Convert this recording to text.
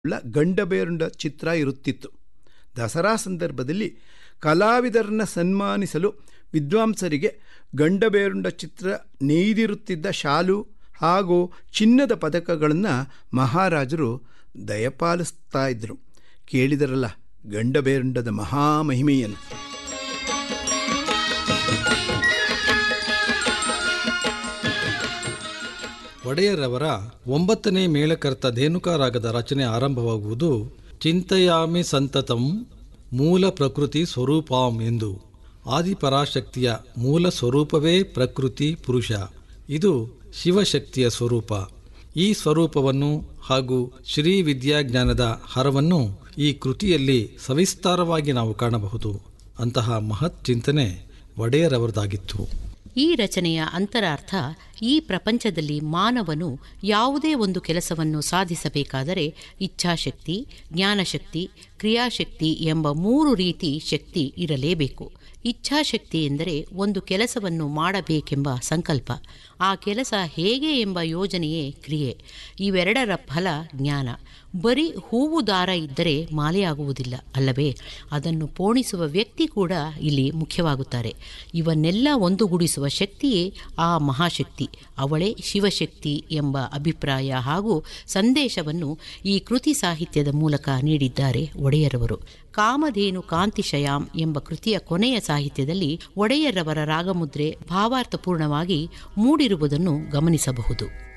ಉಳ್ಳ ಗಂಡಬೇರುಂಡ ಚಿತ್ರ ಇರುತ್ತಿತ್ತು ದಸರಾ ಸಂದರ್ಭದಲ್ಲಿ ಕಲಾವಿದರನ್ನು ಸನ್ಮಾನಿಸಲು ವಿದ್ವಾಂಸರಿಗೆ ಗಂಡಬೇರುಂಡ ಚಿತ್ರ ನೇಯ್ದಿರುತ್ತಿದ್ದ ಶಾಲು ಹಾಗೂ ಚಿನ್ನದ ಪದಕಗಳನ್ನು ಮಹಾರಾಜರು ದಯಪಾಲಿಸ್ತಾ ಇದ್ದರು ಕೇಳಿದರಲ್ಲ ಗಂಡಬೇರುಂಡದ ಮಹಾಮಹಿಮೆಯನ್ನು ಒಡೆಯರವರ ಒಂಬತ್ತನೇ ಮೇಳಕರ್ತ ಧೇನುಕಾರಾಗದ ರಚನೆ ಆರಂಭವಾಗುವುದು ಚಿಂತೆಯಾಮಿ ಸಂತತಂ ಮೂಲ ಪ್ರಕೃತಿ ಸ್ವರೂಪಾಂ ಎಂದು ಆದಿಪರಾಶಕ್ತಿಯ ಮೂಲ ಸ್ವರೂಪವೇ ಪ್ರಕೃತಿ ಪುರುಷ ಇದು ಶಿವಶಕ್ತಿಯ ಸ್ವರೂಪ ಈ ಸ್ವರೂಪವನ್ನು ಹಾಗೂ ಶ್ರೀ ವಿದ್ಯಾಜ್ಞಾನದ ಹರವನ್ನು ಈ ಕೃತಿಯಲ್ಲಿ ಸವಿಸ್ತಾರವಾಗಿ ನಾವು ಕಾಣಬಹುದು ಅಂತಹ ಮಹತ್ ಚಿಂತನೆ ಒಡೆಯರವರದಾಗಿತ್ತು ಈ ರಚನೆಯ ಅಂತರಾರ್ಥ ಈ ಪ್ರಪಂಚದಲ್ಲಿ ಮಾನವನು ಯಾವುದೇ ಒಂದು ಕೆಲಸವನ್ನು ಸಾಧಿಸಬೇಕಾದರೆ ಇಚ್ಛಾಶಕ್ತಿ ಜ್ಞಾನಶಕ್ತಿ ಕ್ರಿಯಾಶಕ್ತಿ ಎಂಬ ಮೂರು ರೀತಿ ಶಕ್ತಿ ಇರಲೇಬೇಕು ಇಚ್ಛಾಶಕ್ತಿ ಎಂದರೆ ಒಂದು ಕೆಲಸವನ್ನು ಮಾಡಬೇಕೆಂಬ ಸಂಕಲ್ಪ ಆ ಕೆಲಸ ಹೇಗೆ ಎಂಬ ಯೋಜನೆಯೇ ಕ್ರಿಯೆ ಇವೆರಡರ ಫಲ ಜ್ಞಾನ ಬರೀ ಹೂವು ದಾರ ಇದ್ದರೆ ಮಾಲೆಯಾಗುವುದಿಲ್ಲ ಅಲ್ಲವೇ ಅದನ್ನು ಪೋಣಿಸುವ ವ್ಯಕ್ತಿ ಕೂಡ ಇಲ್ಲಿ ಮುಖ್ಯವಾಗುತ್ತಾರೆ ಇವನ್ನೆಲ್ಲ ಒಂದುಗೂಡಿಸುವ ಶಕ್ತಿಯೇ ಆ ಮಹಾಶಕ್ತಿ ಅವಳೇ ಶಿವಶಕ್ತಿ ಎಂಬ ಅಭಿಪ್ರಾಯ ಹಾಗೂ ಸಂದೇಶವನ್ನು ಈ ಕೃತಿ ಸಾಹಿತ್ಯದ ಮೂಲಕ ನೀಡಿದ್ದಾರೆ ಒಡೆಯರವರು ಕಾಮಧೇನು ಕಾಂತಿಶಯಾಂ ಎಂಬ ಕೃತಿಯ ಕೊನೆಯ ಸಾಹಿತ್ಯದಲ್ಲಿ ಒಡೆಯರವರ ರಾಗಮುದ್ರೆ ಭಾವಾರ್ಥಪೂರ್ಣವಾಗಿ ಮೂಡಿರುವುದನ್ನು ಗಮನಿಸಬಹುದು